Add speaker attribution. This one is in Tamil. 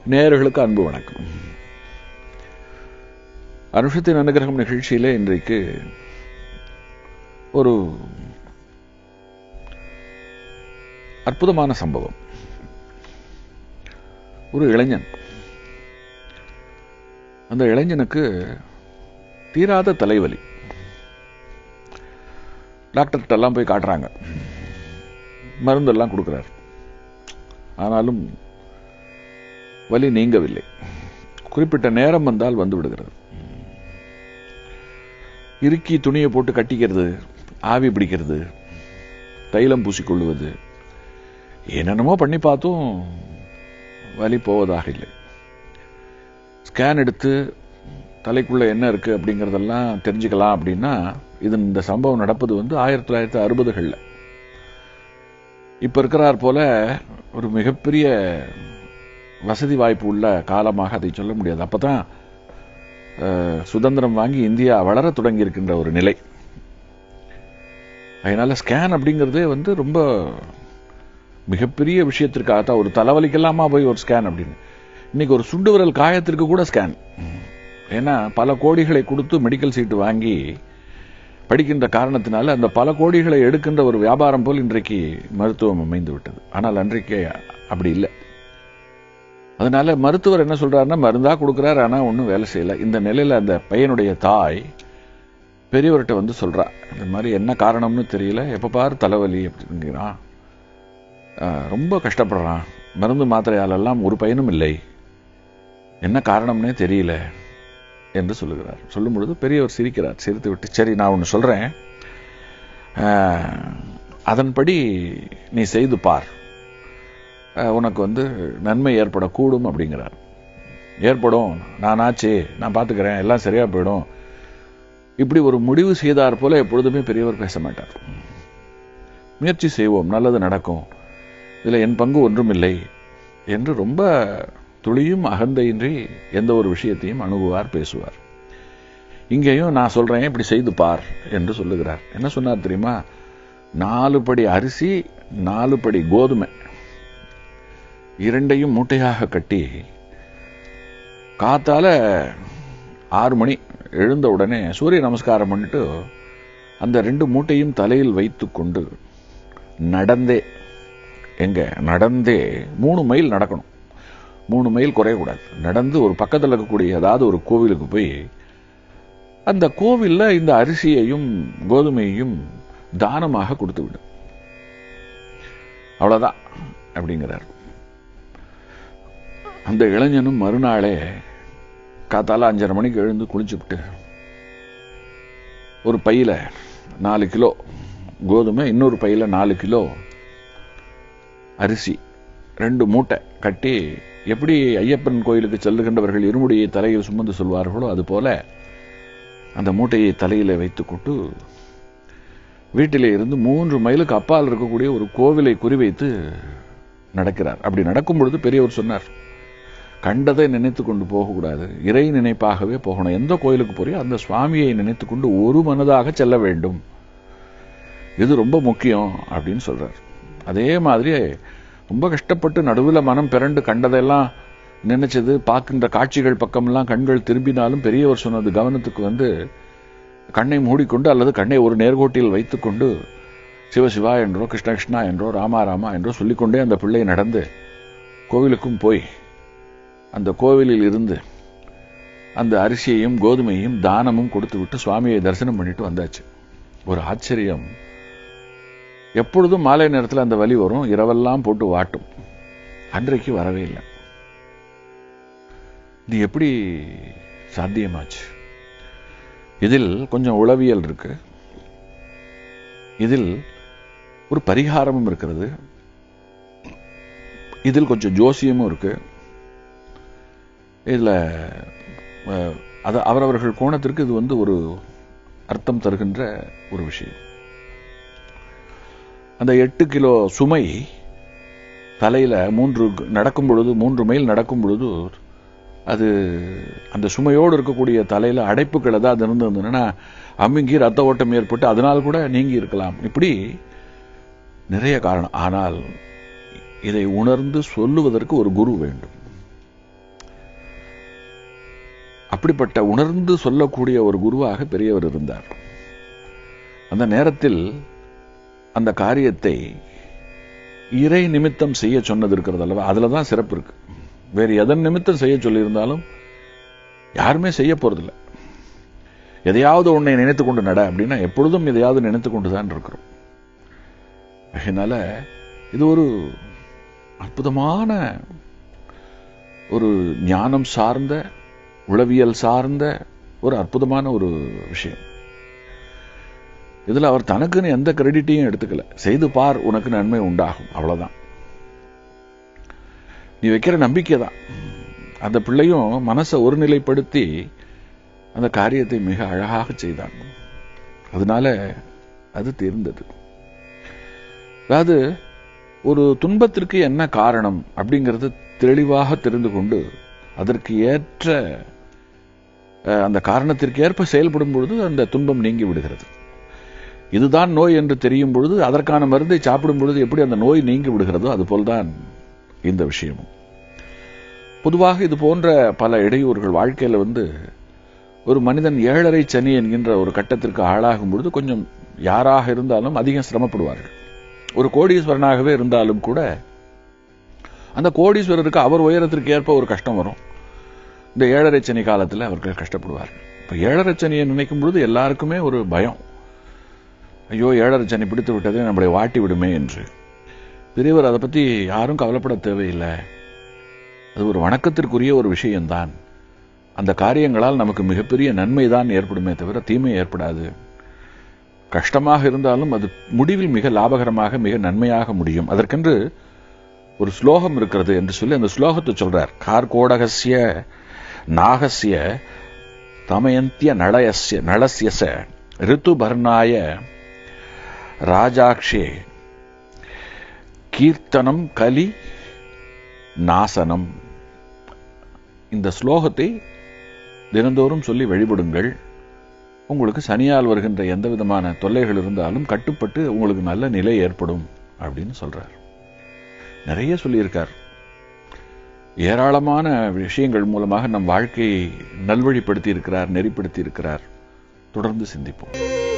Speaker 1: நேயர்களுக்கு அன்பு வணக்கம் அனுஷத்தின் அனுகிரகம் நிகழ்ச்சியிலே இன்றைக்கு ஒரு அற்புதமான சம்பவம் ஒரு இளைஞன் அந்த இளைஞனுக்கு தீராத தலைவலி டாக்டர்கிட்ட எல்லாம் போய் காட்டுறாங்க மருந்தெல்லாம் கொடுக்குறார் ஆனாலும் வலி நீங்கவில்லை குறிப்பிட்ட நேரம் வந்தால் வந்து விடுகிறது இறுக்கி துணியை போட்டு கட்டிக்கிறது ஆவி பிடிக்கிறது தைலம் பூசிக்கொள்வது என்னென்னமோ பண்ணி பார்த்தும் வலி போவதாக இல்லை ஸ்கேன் எடுத்து தலைக்குள்ள என்ன இருக்கு அப்படிங்கறதெல்லாம் தெரிஞ்சுக்கலாம் அப்படின்னா இது இந்த சம்பவம் நடப்பது வந்து ஆயிரத்தி தொள்ளாயிரத்தி அறுபதுகளில் இப்ப இருக்கிறார் போல ஒரு மிகப்பெரிய வசதி வாய்ப்பு உள்ள காலமாக அதை சொல்ல முடியாது அப்பதான் அஹ், சுதந்திரம் வாங்கி இந்தியா வளர தொடங்கி இருக்கின்ற ஒரு நிலை அதனால ஸ்கேன் அப்படிங்கிறதே வந்து ரொம்ப மிகப்பெரிய விஷயத்திற்காக தான் ஒரு தலைவலிக்கெல்லாமா போய் ஒரு ஸ்கேன் அப்படின்னு இன்னைக்கு ஒரு சுண்டு விரல் காயத்திற்கு கூட ஸ்கேன் ஏன்னா பல கோடிகளை கொடுத்து மெடிக்கல் சீட்டு வாங்கி படிக்கின்ற காரணத்தினால அந்த பல கோடிகளை எடுக்கின்ற ஒரு வியாபாரம் போல் இன்றைக்கு மருத்துவம் அமைந்து விட்டது ஆனால் அன்றைக்கு அப்படி இல்லை அதனால மருத்துவர் என்ன சொல்றாருன்னா மருந்தா கொடுக்கிறார் ஆனா ஒன்றும் வேலை செய்யல இந்த நிலையில அந்த பையனுடைய தாய் பெரியவர்கிட்ட வந்து சொல்றா இந்த மாதிரி என்ன காரணம்னு தெரியல எப்ப பாரு தலைவலி அப்படிங்கிறான் ஆஹ், ரொம்ப கஷ்டப்படுறான் மருந்து மாத்திரையாலெல்லாம் ஒரு பயனும் இல்லை என்ன காரணம்னே தெரியல என்று சொல்லுகிறார் சொல்லும் பொழுது பெரியவர் சிரிக்கிறார் சிரித்து விட்டு சரி நான் ஒன்று சொல்றேன் ஆஹ், அதன்படி நீ செய்து பார் ஆஹ், உனக்கு வந்து நன்மை ஏற்படக்கூடும் அப்படிங்கிறார் ஏற்படும் நான் ஆச்சு நான் பார்த்துக்கிறேன் எல்லாம் சரியா போயிடும் இப்படி ஒரு முடிவு செய்தார் போல எப்பொழுதுமே பெரியவர் பேச மாட்டார் முயற்சி செய்வோம் நல்லது நடக்கும் இதுல என் பங்கு ஒன்றும் இல்லை என்று ரொம்ப துளியும் அகந்தையின்றி எந்த ஒரு விஷயத்தையும் அணுகுவார் பேசுவார் இங்கேயும் நான் சொல்றேன் இப்படி செய்து பார் என்று சொல்லுகிறார் என்ன சொன்னார் தெரியுமா நாலு படி அரிசி நாலு படி கோதுமை இரண்டையும் மூட்டையாக கட்டி காத்தால ஆறு மணி எழுந்த உடனே சூரிய நமஸ்காரம் பண்ணிட்டு அந்த ரெண்டு மூட்டையும் தலையில் வைத்துக் கொண்டு நடந்தே எங்க நடந்தே மூணு மைல் நடக்கணும் மூணு மைல் குறையக்கூடாது நடந்து ஒரு பக்கத்தில் இருக்கக்கூடிய ஏதாவது ஒரு கோவிலுக்கு போய் அந்த கோவில்ல இந்த அரிசியையும் கோதுமையையும் தானமாக கொடுத்து விடு அவ்வளவுதான் அப்படிங்கிறார் அந்த இளைஞனும் மறுநாளே காத்தால அஞ்சரை மணிக்கு எழுந்து குளிச்சுவிட்டு ஒரு பையில நாலு கிலோ கோதுமை இன்னொரு பையில நாலு கிலோ அரிசி ரெண்டு மூட்டை கட்டி எப்படி ஐயப்பன் கோயிலுக்கு செல்லுகின்றவர்கள் இருமுடியை தலையில் சுமந்து சொல்வார்களோ அதுபோல அந்த மூட்டையை தலையில வைத்துக்கொண்டு வீட்டிலே இருந்து மூன்று மைலுக்கு அப்பால் இருக்கக்கூடிய ஒரு கோவிலை குறிவைத்து நடக்கிறார் அப்படி நடக்கும் பொழுது பெரியவர் சொன்னார் கண்டதை நினைத்து கொண்டு போகக்கூடாது இறை நினைப்பாகவே போகணும் எந்த கோயிலுக்கு போறியோ அந்த சுவாமியை நினைத்து கொண்டு ஒரு மனதாக செல்ல வேண்டும் இது ரொம்ப முக்கியம் அப்படின்னு சொல்றார் அதே மாதிரி ரொம்ப கஷ்டப்பட்டு நடுவில் மனம் பிறண்டு கண்டதெல்லாம் நினைச்சது பார்க்கின்ற காட்சிகள் பக்கமெல்லாம் கண்கள் திரும்பினாலும் பெரியவர் சொன்னது கவனத்துக்கு வந்து கண்ணை மூடிக்கொண்டு அல்லது கண்ணை ஒரு நேர்கோட்டில் வைத்துக்கொண்டு சிவசிவா என்றோ கிருஷ்ண கிருஷ்ணா என்றோ ராமா ராமா என்றோ சொல்லிக்கொண்டே அந்த பிள்ளை நடந்து கோவிலுக்கும் போய் அந்த கோவிலில் இருந்து அந்த அரிசியையும் கோதுமையும் தானமும் கொடுத்து விட்டு சுவாமியை தரிசனம் பண்ணிட்டு வந்தாச்சு ஒரு ஆச்சரியம் எப்பொழுதும் மாலை நேரத்தில் அந்த வலி வரும் இரவெல்லாம் போட்டு வாட்டும் அன்றைக்கு வரவே இல்லை இது எப்படி சாத்தியமாச்சு இதில் கொஞ்சம் உளவியல் இருக்கு இதில் ஒரு பரிகாரமும் இருக்கிறது இதில் கொஞ்சம் ஜோசியமும் இருக்கு இதுல அஹ், அது அவரவர்கள் கோணத்திற்கு இது வந்து ஒரு அர்த்தம் தருகின்ற ஒரு விஷயம் அந்த எட்டு கிலோ சுமை தலையில மூன்று நடக்கும் பொழுது மூன்று மைல் நடக்கும் பொழுது அது அந்த சுமையோடு இருக்கக்கூடிய தலையில அடைப்புகள் ஏதாவது இருந்ததுன்னா அமுங்கி ரத்த ஓட்டம் ஏற்பட்டு அதனால் கூட நீங்கி இருக்கலாம் இப்படி நிறைய காரணம் ஆனால் இதை உணர்ந்து சொல்லுவதற்கு ஒரு குரு வேண்டும் அப்படிப்பட்ட உணர்ந்து சொல்லக்கூடிய ஒரு குருவாக பெரியவர் இருந்தார் அந்த நேரத்தில் அந்த காரியத்தை இறை நிமித்தம் செய்ய சொன்னது இருக்கிறது அல்லவா அதுல தான் சிறப்பு இருக்கு வேறு எதன் நிமித்தம் செய்ய சொல்லியிருந்தாலும் யாருமே செய்ய போறதில்லை எதையாவது உன்னை நினைத்து கொண்டு நட அப்படின்னா எப்பொழுதும் எதையாவது நினைத்து கொண்டு தான் இருக்கிறோம் அதனால இது ஒரு அற்புதமான ஒரு ஞானம் சார்ந்த உளவியல் சார்ந்த ஒரு அற்புதமான ஒரு விஷயம் இதுல அவர் தனக்குன்னு எந்த கிரெடிட்டையும் எடுத்துக்கல செய்து பார் உனக்கு நன்மை உண்டாகும் அவ்வளவுதான் நீ வைக்கிற நம்பிக்கை தான் அந்த பிள்ளையும் மனசை ஒருநிலைப்படுத்தி அந்த காரியத்தை மிக அழகாக செய்தான் அதனால அது தீர்ந்தது அதாவது ஒரு துன்பத்திற்கு என்ன காரணம் அப்படிங்கிறது தெளிவாக தெரிந்து கொண்டு அதற்கு ஏற்ற அஹ், அந்த காரணத்திற்கு ஏற்ப செயல்படும் பொழுது அந்த துன்பம் நீங்கி விடுகிறது இதுதான் நோய் என்று தெரியும் பொழுது அதற்கான மருந்தை சாப்பிடும் பொழுது எப்படி அந்த நோய் நீங்கி விடுகிறதோ அதுபோல்தான் இந்த விஷயமும் பொதுவாக இது போன்ற பல இடையூறுகள் வாழ்க்கையில வந்து ஒரு மனிதன் ஏழரை சனி என்கின்ற ஒரு கட்டத்திற்கு ஆளாகும் பொழுது கொஞ்சம் யாராக இருந்தாலும் அதிகம் சிரமப்படுவார்கள் ஒரு கோடீஸ்வரனாகவே இருந்தாலும் கூட அந்த கோடீஸ்வரருக்கு அவர் உயரத்திற்கு ஏற்ப ஒரு கஷ்டம் வரும் இந்த ஏழரை சனி காலத்தில் அவர்கள் கஷ்டப்படுவார்கள் இப்ப ஏழரை சனியை நினைக்கும் பொழுது எல்லாருக்குமே ஒரு பயம் ஐயோ ஏழரை சனி பிடித்து விட்டது நம்மளை வாட்டி விடுமே என்று பெரியவர் அதை பத்தி யாரும் கவலைப்பட தேவையில்லை அது ஒரு வணக்கத்திற்குரிய ஒரு விஷயம்தான் அந்த காரியங்களால் நமக்கு மிகப்பெரிய நன்மை தான் ஏற்படுமே தவிர தீமை ஏற்படாது கஷ்டமாக இருந்தாலும் அது முடிவில் மிக லாபகரமாக மிக நன்மையாக முடியும் அதற்கென்று ஒரு ஸ்லோகம் இருக்கிறது என்று சொல்லி அந்த ஸ்லோகத்தை சொல்றார் கார்கோடகசிய நாகசிய தமயந்திய நளயஸ்ய நளசியச ரித்துபர்ணாய ராஜாக்ஷே கீர்த்தனம் கலி நாசனம் இந்த ஸ்லோகத்தை தினந்தோறும் சொல்லி வழிபடுங்கள் உங்களுக்கு சனியால் வருகின்ற எந்த விதமான தொல்லைகள் இருந்தாலும் கட்டுப்பட்டு உங்களுக்கு நல்ல நிலை ஏற்படும் அப்படின்னு சொல்றார் நிறைய சொல்லியிருக்கார் ஏராளமான விஷயங்கள் மூலமாக நம் வாழ்க்கையை நல்வழிப்படுத்தி இருக்கிறார் நெறிப்படுத்தி இருக்கிறார் தொடர்ந்து சிந்திப்போம்